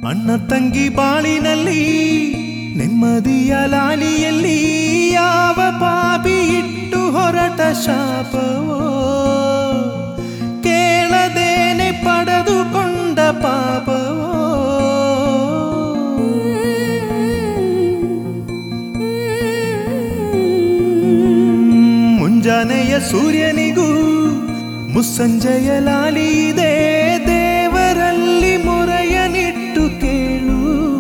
ಅಣ್ಣ ತಂಗಿ ಬಾಳಿನಲ್ಲಿ ನೆಮ್ಮದಿಯ ಲಾಲಿಯಲ್ಲಿ ಯಾವ ಪಾಪಿ ಇಟ್ಟು ಹೊರಟ ಶಾಪವೋ ಕೇಳದೇನೆ ಪಡೆದುಕೊಂಡ ಪಾಪವೋ ಮುಂಜಾನೆಯ ಸೂರ್ಯನಿಗೂ ಮುಸ್ಸಂಜೆಯ ಲಾಲಿ ಇದೆ ದೇವರಲ್ಲಿ ಮೊರೆಯನಿಟ್ಟು ಕೇಳು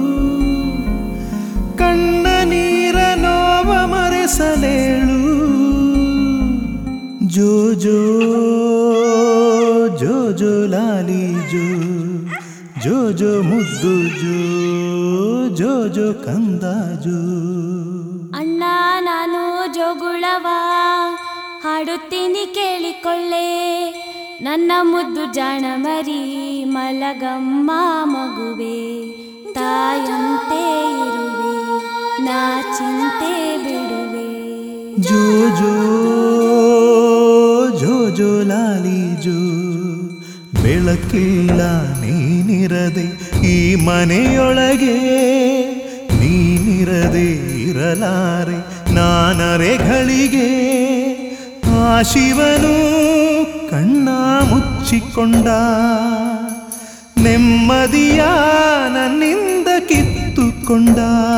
ಕಣ್ಣ ನೀರ ನೋವ ಮರೆಸಲೇಳು ಜೋ ಜೋ ಜೋ ಜೋ ಲಾಲಿ ಜೋ ಜೋ ಜೋ ಮುದ್ದು ಜೋ ಜೋ ಜೋ ಕಂದ ಜೋ ಅಣ್ಣ ನಾನು ಜೋಗುಳವ ಹಾಡುತ್ತೀನಿ ಕೇಳಿಕೊಳ್ಳೆ ನನ್ನ ಮುದ್ದು ಜಾಣ ಮರಿ ಮಲಗಮ್ಮ ಮಗುವೆ ತಾಯಂತೆ ಇರುವೆ ನಾ ಚಿಂತೆ ಬಿಡುವೆ ಜೋ ಜೋ ಜೋ ಜೋ ಲಾಲಿ ಜೋ ಬೆಳಕಿಲ್ಲ ನೀನಿರದೆ ಈ ಮನೆಯೊಳಗೆ ನೀನಿರದೆ ಇರಲಾರೆ ನಾನರೆಗಳಿಗೆ ಆ ಶಿವನು ಕಣ್ಣ ಮುಚ್ಚಿಕೊಂಡ ನೆಮ್ಮದಿಯ ನನ್ನಿಂದ ಕಿತ್ತುಕೊಂಡ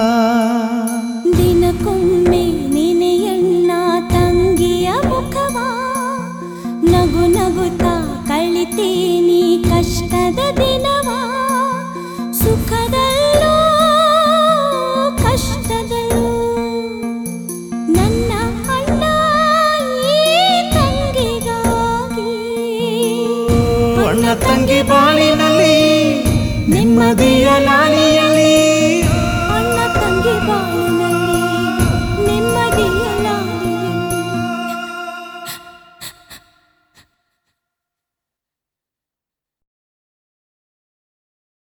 ದಿನಕ್ಕೊಮ್ಮೆ ನೆನೆಯಣ್ಣ ತಂಗಿಯ ಮುಖವ ನಗು ನಗುತ್ತಾ ಕಳಿತೀನಿ ಕಷ್ಟದ ದಿನವ ಸುಖದಲ್ಲೂ ಕಷ್ಟದಲ್ಲೂ ನನ್ನ ಅಣ್ಣ ಈ ತಂಗಿಗಾಗಿ ಅಣ್ಣ ತಂಗಿ ಬಾಳಿನಲ್ಲಿ ನೆಮ್ಮದಿಯ ಲಾಲಿಯಲ್ಲಿ